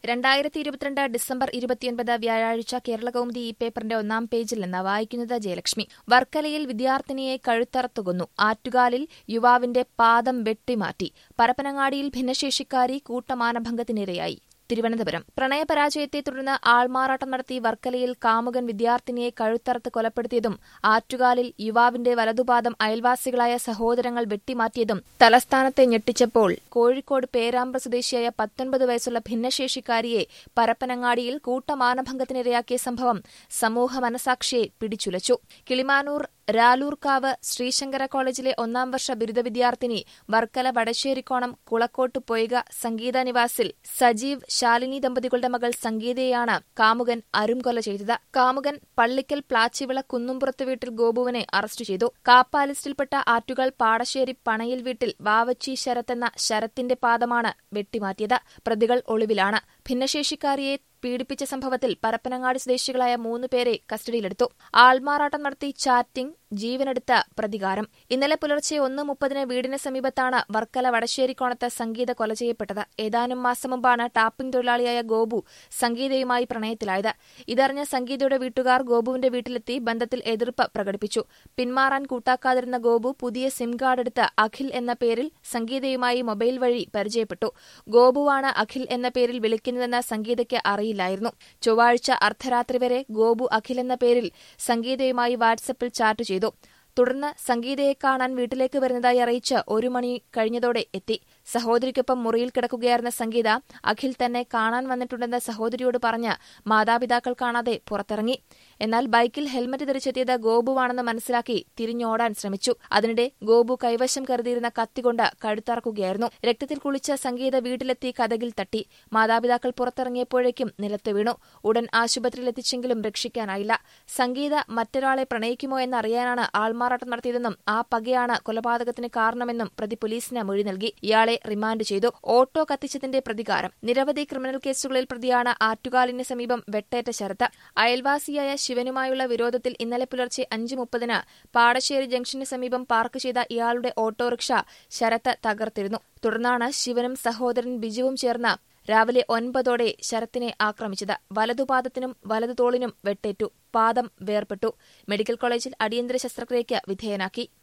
രണ്ടായിരത്തി ഇരുപത്തിരണ്ട് ഡിസംബർ ഇരുപത്തിയൊൻപത് വ്യാഴാഴ്ച കേരളകൗമുദി ഈ പേപ്പറിന്റെ ഒന്നാം പേജിൽ നിന്ന് വായിക്കുന്നത് ജയലക്ഷ്മി വർക്കലയിൽ വിദ്യാർത്ഥിനിയെ കഴുത്തറത്തുകൊന്നു ആറ്റുകാലിൽ യുവാവിന്റെ പാദം വെട്ടിമാറ്റി പരപ്പനങ്ങാടിയിൽ ഭിന്നശേഷിക്കാരി കൂട്ടമാനഭംഗത്തിനിരയായി തിരുവനന്തപുരം പ്രണയപരാജയത്തെ തുടർന്ന് ആൾമാറാട്ടം നടത്തി വർക്കലയിൽ കാമുകൻ വിദ്യാർത്ഥിനിയെ കഴുത്തറത്ത് കൊലപ്പെടുത്തിയതും ആറ്റുകാലിൽ യുവാവിന്റെ വലതുപാദം അയൽവാസികളായ സഹോദരങ്ങൾ വെട്ടിമാറ്റിയതും തലസ്ഥാനത്തെ ഞെട്ടിച്ചപ്പോൾ കോഴിക്കോട് പേരാമ്പ്ര സ്വദേശിയായ പത്തൊൻപത് വയസ്സുള്ള ഭിന്നശേഷിക്കാരിയെ പരപ്പനങ്ങാടിയിൽ കൂട്ടമാനഭംഗത്തിനിരയാക്കിയ സംഭവം സമൂഹ മനസാക്ഷിയെ പിടിച്ചുലച്ചു കിളിമാനൂർ രാലൂർക്കാവ് ശ്രീശങ്കര കോളേജിലെ ഒന്നാം വർഷ ബിരുദ വിദ്യാർത്ഥിനി വർക്കല വടശ്ശേരിക്കോണം കുളക്കോട്ട് പൊയ്ക സംഗീത നിവാസിൽ സജീവ് ശാലിനി ദമ്പതികളുടെ മകൾ സംഗീതയെയാണ് കാമുകൻ അരുംകൊല ചെയ്തത് കാമുകൻ പള്ളിക്കൽ പ്ലാച്ചിവിള കുന്നുംപുറത്ത് വീട്ടിൽ ഗോപുവിനെ അറസ്റ്റ് ചെയ്തു കാപ്പ ലിസ്റ്റിൽപ്പെട്ട ആറ്റുകൾ പാടശ്ശേരി പണയിൽ വീട്ടിൽ വാവച്ചി ശരത്ത് എന്ന ശരത്തിന്റെ പാദമാണ് വെട്ടിമാറ്റിയത് പ്രതികൾ ഒളിവിലാണ് ഭിന്നശേഷിക്കാരിയെ പീഡിപ്പിച്ച സംഭവത്തിൽ പരപ്പനങ്ങാടി സ്വദേശികളായ മൂന്ന് പേരെ കസ്റ്റഡിയിലെടുത്തു ആൾമാറാട്ടം നടത്തി ചാറ്റിംഗ് ജീവനെടുത്ത പ്രതികാരം ഇന്നലെ പുലർച്ചെ ഒന്ന് മുപ്പതിന് വീടിന് സമീപത്താണ് വർക്കല വടശ്ശേരിക്കോണത്ത് സംഗീത കൊല ചെയ്യപ്പെട്ടത് ഏതാനും മാസം മുമ്പാണ് ടാപ്പിംഗ് തൊഴിലാളിയായ ഗോപു സംഗീതയുമായി പ്രണയത്തിലായത് ഇതറിഞ്ഞ സംഗീതയുടെ വീട്ടുകാർ ഗോപുവിന്റെ വീട്ടിലെത്തി ബന്ധത്തിൽ എതിർപ്പ് പ്രകടിപ്പിച്ചു പിന്മാറാൻ കൂട്ടാക്കാതിരുന്ന ഗോപു പുതിയ സിം കാർഡ് എടുത്ത് അഖിൽ എന്ന പേരിൽ സംഗീതയുമായി മൊബൈൽ വഴി പരിചയപ്പെട്ടു ഗോപുവാണ് അഖിൽ എന്ന പേരിൽ വിളിക്കുന്നതെന്ന് സംഗീതയ്ക്ക് അറിയില്ലായിരുന്നു ചൊവ്വാഴ്ച അർദ്ധരാത്രി വരെ ഗോപു അഖിൽ എന്ന പേരിൽ സംഗീതയുമായി വാട്സപ്പിൽ ചാറ്റ് ചെയ്തു തുടർന്ന് സംഗീതയെ കാണാൻ വീട്ടിലേക്ക് വരുന്നതായി അറിയിച്ച് ഒരു മണി കഴിഞ്ഞതോടെ എത്തി സഹോദരിക്കൊപ്പം മുറിയിൽ കിടക്കുകയായിരുന്ന സംഗീത അഖിൽ തന്നെ കാണാൻ വന്നിട്ടുണ്ടെന്ന് സഹോദരിയോട് പറഞ്ഞ് മാതാപിതാക്കൾ കാണാതെ പുറത്തിറങ്ങി എന്നാൽ ബൈക്കിൽ ഹെൽമറ്റ് ധരിച്ചെത്തിയത് ഗോപുവാണെന്ന് മനസ്സിലാക്കി തിരിഞ്ഞോടാൻ ശ്രമിച്ചു അതിനിടെ ഗോപു കൈവശം കരുതിയിരുന്ന കത്തികൊണ്ട് കഴുത്തറക്കുകയായിരുന്നു രക്തത്തിൽ കുളിച്ച സംഗീത വീട്ടിലെത്തി കഥകിൽ തട്ടി മാതാപിതാക്കൾ പുറത്തിറങ്ങിയപ്പോഴേക്കും നിലത്ത് വീണു ഉടൻ ആശുപത്രിയിലെത്തിച്ചെങ്കിലും രക്ഷിക്കാനായില്ല സംഗീത മറ്റൊരാളെ പ്രണയിക്കുമോ എന്നറിയാനാണ് ആൾമാറാട്ടം നടത്തിയതെന്നും ആ പകയാണ് കൊലപാതകത്തിന് കാരണമെന്നും പ്രതി പോലീസിന് മൊഴി നൽകി ഇയാളെ റിമാൻഡ് ചെയ്തു ഓട്ടോ കത്തിച്ചതിന്റെ പ്രതികാരം നിരവധി ക്രിമിനൽ കേസുകളിൽ പ്രതിയാണ് ആറ്റുകാലിന് സമീപം വെട്ടേറ്റ ശരത്ത് അയൽവാസിയായ ശിവനുമായുള്ള വിരോധത്തിൽ ഇന്നലെ പുലർച്ചെ അഞ്ച് മുപ്പതിന് പാടശ്ശേരി ജംഗ്ഷന് സമീപം പാർക്ക് ചെയ്ത ഇയാളുടെ ഓട്ടോറിക്ഷ ശരത്ത് തകർത്തിരുന്നു തുടർന്നാണ് ശിവനും സഹോദരൻ ബിജുവും ചേർന്ന് രാവിലെ ഒൻപതോടെ ശരത്തിനെ ആക്രമിച്ചത് വലതുപാദത്തിനും വലതു തോളിനും വെട്ടേറ്റു പാദം വേർപെട്ടു മെഡിക്കൽ കോളേജിൽ അടിയന്തര ശസ്ത്രക്രിയയ്ക്ക് വിധേയനാക്കി